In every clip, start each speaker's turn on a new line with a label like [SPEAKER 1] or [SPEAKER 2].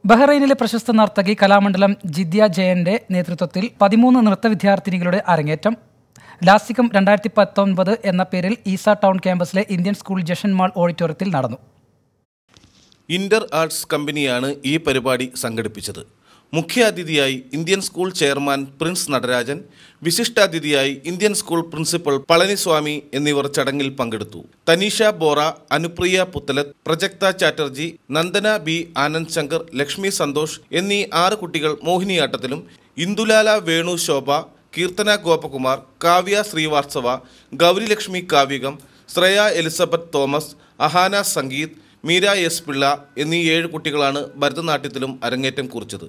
[SPEAKER 1] ബഹ്റൈനിലെ പ്രശസ്ത നർത്തകി കലാമണ്ഡലം ജിദ്യ ജയന്റെ നേതൃത്വത്തിൽ പതിമൂന്ന് നൃത്ത വിദ്യാർത്ഥിനികളുടെ അരങ്ങേറ്റം ലാസികം രണ്ടായിരത്തി പത്തൊൻപത് എന്ന പേരിൽ ഈസ ടൗൺ ക്യാമ്പസിലെ ഇന്ത്യൻ സ്കൂൾ ജഷൻ മാൾ ഓഡിറ്റോറിയത്തിൽ നടന്നു
[SPEAKER 2] ഇന്റർ ആർട്സ് കമ്പനിയാണ് ഈ പരിപാടി സംഘടിപ്പിച്ചത് മുഖ്യാതിഥിയായി Indian school chairman Prince Natarajan വിശിഷ്ടാതിഥിയായി ഇന്ത്യൻ സ്കൂൾ പ്രിൻസിപ്പൽ പളനിസ്വാമി എന്നിവർ ചടങ്ങിൽ പങ്കെടുത്തു തനീഷ ബോറ അനുപ്രിയ പുത്തലത്ത് പ്രജക്ത ചാറ്റർജി നന്ദന ബി ആനന്ദ് ശങ്കർ ലക്ഷ്മി സന്തോഷ് എന്നീ ആറ് കുട്ടികൾ മോഹിനിയാട്ടത്തിലും ഇന്ദുലാല വേണു ശോഭ കീർത്തന ഗോപകുമാർ കാവ്യ ശ്രീവാത്സവ ഗൗരിലക്ഷ്മി കാവ്യകം Shreya Elizabeth Thomas Ahana Sangeeth Meera S Pillai എന്നീ ഏഴ് കുട്ടികളാണ് ഭരതനാട്യത്തിലും അരങ്ങേറ്റം കുറിച്ചത്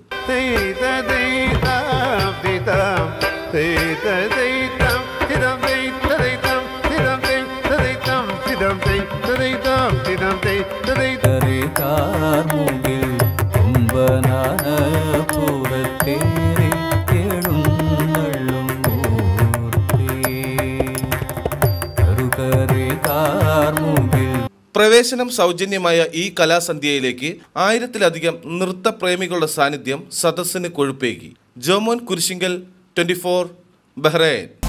[SPEAKER 3] കറികാർമുകിൽ കുംഭനാന പുറത്തേറി എഴുന്നള്ളും മൂർത്തി കറുകറികാർമുകിൽ
[SPEAKER 2] പ്രവേശനം സൗജന്യമായ ഈ കലാസന്ധ്യയിലേക്ക് ആയിരത്തിലധികം നൃത്തപ്രേമികളുടെ സാന്നിധ്യം സദസ്സിന് കൊഴുപ്പേകി Jomon Kurishinkal twenty four Bahrain